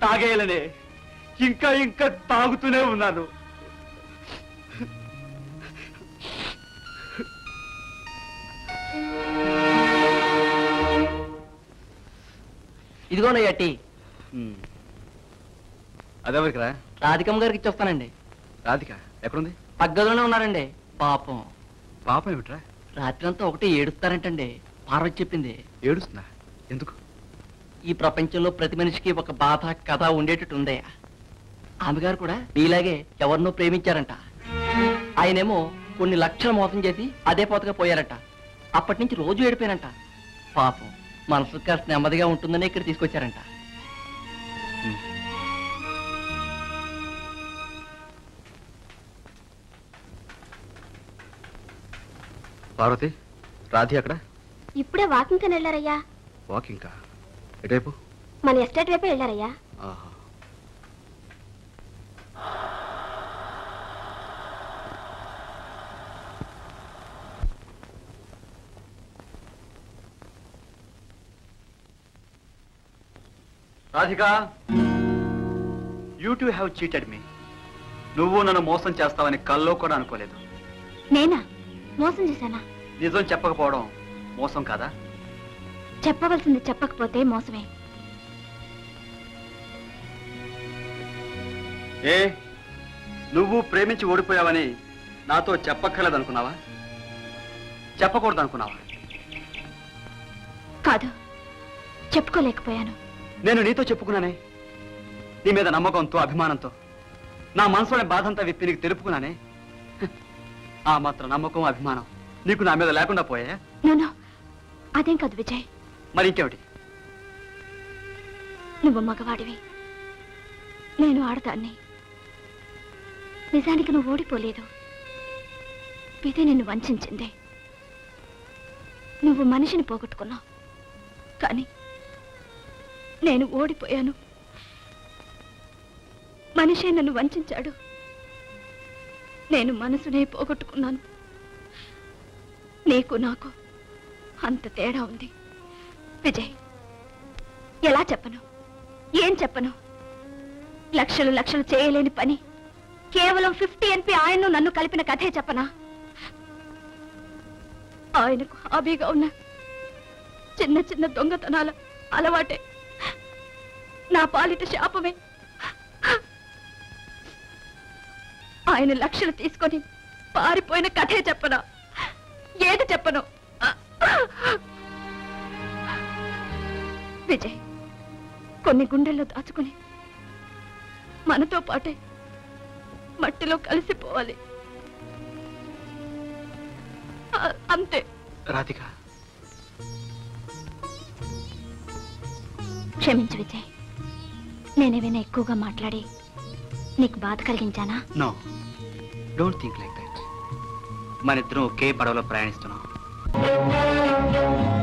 తాగేయాలనే ఇంకా ఇంకా తాగుతూనే ఉన్నాను ఇదిగోనయ్యా టీ అదెవరికిరా రాధికమ్మ గారికి ఇచ్చొస్తానండి రాధిక ఎక్కడుంది పగ్గదిలోనే ఉన్నారండి పాపం పాపం ఏమిట్రా రాత్రంతా ఒకటి ఏడుస్తారంటండి పార్వతి చెప్పింది ఏడుస్తుందా ఎందుకు ఈ ప్రపంచంలో ప్రతి మనిషికి ఒక బాధ కథ ఉండేటట్టు ఉందయ్యా ఆమె గారు కూడా మీలాగే ఎవరినో ప్రేమించారంట ఆయనేమో కొన్ని లక్షలు మోసం చేసి అదే పోతగా పోయారట అప్పటి నుంచి రోజు ఏడిపోయారంట పాపం మనసు కాస్త నెమ్మదిగా ఉంటుందని ఇక్కడ తీసుకొచ్చారంట పార్వతి రాధి అక్కడ ఇప్పుడే వాకింగ్ కని వెళ్ళారయ్యా వాకింగ్ కా ఎటైపు మన ఎస్టేట్ వైపే వెళ్ళారయ్యా ఆహా Radhika you too have cheated me నువ్వు నన్ను మోసం చేస్తావని కల్లో కూడా అనుకోలేదు నేనా మోసం చేశానా నిజం చెప్పకపోవడం మోసం కాదా చెప్పవలసింది చెప్పకపోతే మోసమే ఏ నువ్వు ప్రేమించి ఓడిపోయావని నాతో చెప్పక్కర్లేదు అనుకున్నావా చెప్పకూడదు అనుకున్నావా కాదు చెప్పుకోలేకపోయాను నేను నీతో చెప్పుకున్నానే నీ మీద నమ్మకంతో అభిమానంతో నా మనసులోని బాధంతా విప్పి నీకు తెలుపుకున్నానే హ, ఆ మాత్రం నమ్మకం అభిమానం నీకు నా మీద లేకుండా పోయా నూనో అదేం కాదు విజయ్ మరి ఇంకేమిటి నువ్వు మగవాడివి నేను ఆడదాన్ని నిజానికి నువ్వు ఓడిపోలేదు విధి నిన్ను వంచింది నువ్వు మనిషిని పోగొట్టుకున్నావు కానీ నేను ఓడిపోయాను మనిషే నన్ను వంచాడు నేను మనసునే పోగొట్టుకున్నాను నీకు నాకు అంత తేడా ఉంది విజయ్ ఎలా చెప్పను ఏం చెప్పను లక్షలు లక్షలు చేయలేని పని కేవలం ఫిఫ్టీ ఎన్పి ఆయన్ను నన్ను కలిపిన కథే చెప్పనా ఆయనకు హాబీగా ఉన్న చిన్న చిన్న దొంగతనాల అలవాటే నా పాలిట శాపమే ఆయన లక్షలు తీసుకొని పారిపోయిన కథే చెప్పనా ఏది చెప్పను విజయ్ కొన్ని గుండెల్లో దాచుకుని మనతో పాటే మట్టిలో కలిసిపోవాలి ఆ- అంతే రాధిక క్షమించు విజయ్ నేనేమైనా ఎక్కువగా మాట్లాడి నీకు బాధ కలిగించానా no don't think like that మన ఇద్దరం ఒకే పడవలో ప్రయాణిస్తున్నాం